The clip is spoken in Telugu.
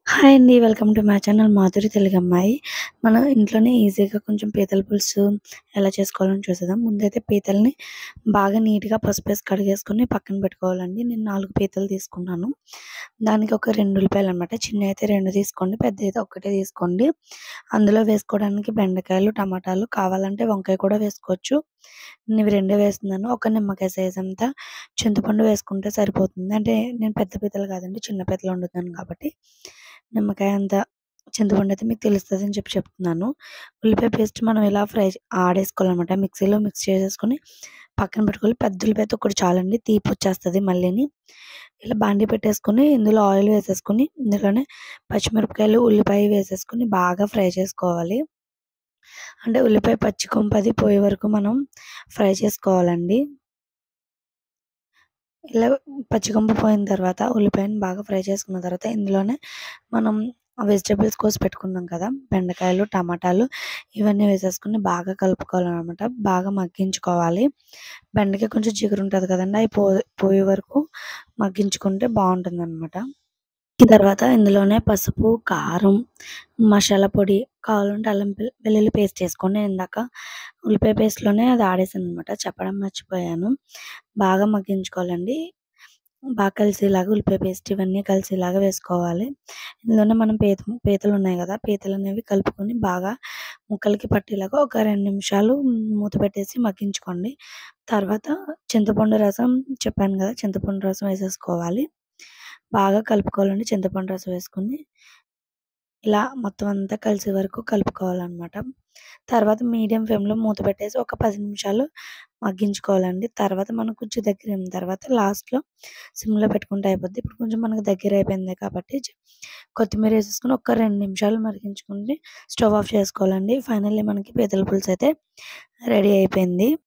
హాయ్ అండి. Welcome to my channel Madhuri తెలుగమ్మాయి. మనం ఇంట్లోనే ఈజీగా కొంచెం పీతల పులుసు ఎలా చేసుకోవాలని చూసేద్దాం. ముందైతే పీతల్ని బాగా నీట్‌గా పసుపేసి కడిగేసుకొని పక్కన పెట్టుకోవాలండి. నేను 4 పీతలు తీసుకున్నాను. దానికి ఒక 2 ఉల్లిపాయలనమాట. చిన్నవైతే 2 తీసుకోండి. పెద్దదైతే ఒక్కటే తీసుకోండి. అందులో వేసుకోవడానికి బెండకాయలు, టమాటాలు కావాలంటే వంకాయ కూడా వేసుకోవచ్చు. నేను ఇవి రెండే వేస్తున్నాను. ఒక నిమ్మకాయ సైజ్ అంతా చింతపండు వేసుకుంటే సరిపోతుంది. అంటే నేను పెద్ద పీతలు కాదండి. చిన్న పీతలు వండుతున్నాను కాబట్టి నిమ్మకాయ అంత చింతపండు అయితే మీకు తెలుస్తదని చెప్పి చెప్తున్నాను. ఉల్లిపాయ పేస్ట్ మనం ఇలా ఫ్రై ఆడేసుకోవాలనమాట. మిక్సీలో మిక్స్ చేసేసుకొని పక్కన పెట్టుకోవాలి. పెద్ద ఉల్లిపాయ అయితే ఒకటి చాలండి. తీపొచ్చేస్తది మళ్ళీని. ఇలా బాండీ పెట్టేసుకొని ఇందులో ఆయిల్ వేసేసుకొని ఇందులోనే పచ్చిమిరపకాయలు, ఉల్లిపాయ వేసేసుకొని బాగా ఫ్రై చేసుకోవాలి. అంటే ఉల్లిపాయ పచ్చి కొంపు అది పోయే వరకు మనం ఫ్రై చేసుకోవాలండి. ఇలా పచ్చికొంపు పోయిన తర్వాత ఉల్లిపాయని బాగా ఫ్రై చేసుకున్న తర్వాత ఇందులోనే మనం వెజిటబుల్స్ కోసి పెట్టుకున్నాం కదా! బెండకాయలు, టమాటాలు ఇవన్నీ వేసేసుకొని బాగా కలుపుకోవాలనమాట. బాగా మగ్గించుకోవాలి. బెండకాయ కొంచెం జిగురు ఉంటది కదండీ! అవి పో పోయే వరకు మగ్గించుకుంటే బావుంటుందనమాట. ఈ తర్వాత ఇందులోనే పసుపు, కారం, మసాలా పొడి కావాలంటే అల్లం వె వెల్లుల్లి పేస్ట్ ఏసుకోండి. నేను ఇందాక ఉల్లిపాయ పేస్ట్‌లోనే అది ఆడేసాననమాట. చెప్పడం మర్చిపోయాను. బాగా మగ్గించుకోవాలండి. బాగా కలిసేలాగా ఉల్లిపాయ పేస్ట్ ఇవన్నీ కలిసేలాగా వేసుకోవాలి. ఇందులోనే మనం పీత పీతలున్నాయి కదా! పీతలనేవి కలుపుకొని బాగా ముక్కలకి పట్టేలాగా ఒక 2 నిమిషాలు మూత పెట్టేసి మగ్గించుకోండి. తర్వాత చింతపండు రసం చెప్పాను కదా! చింతపండు రసం వేసేసుకోవాలి. బాగా కలుపుకోవాలండి. చింతపండు రసం వేసుకొని ఇలా మొత్తం అంతా కలిసే వరకు కలుపుకోవాలనమాట. తర్వాత మీడియం ఫ్లేమ్‌లో మూత పెట్టేసి ఒక 10 నిమిషాలు మగ్గించుకోవాలండి. తర్వాత మనకు కొంచెం దగ్గరైన తర్వాత లాస్ట్‌లో సిమ్‌లో పెట్టుకుంటే అయిపోద్ది. ఇప్పుడు కొంచెం మనకు దగ్గరైపోయింది కాబట్టి చ కొత్తిమీర ఏసేసుకొని ఒక 2 నిమిషాలు మరిగించుకొని స్టవ్ ఆఫ్ చేసుకోవాలండి. ఫైనల్లీ మనకి పీతల పులుసు అయితే రెడీ అయిపోయింది.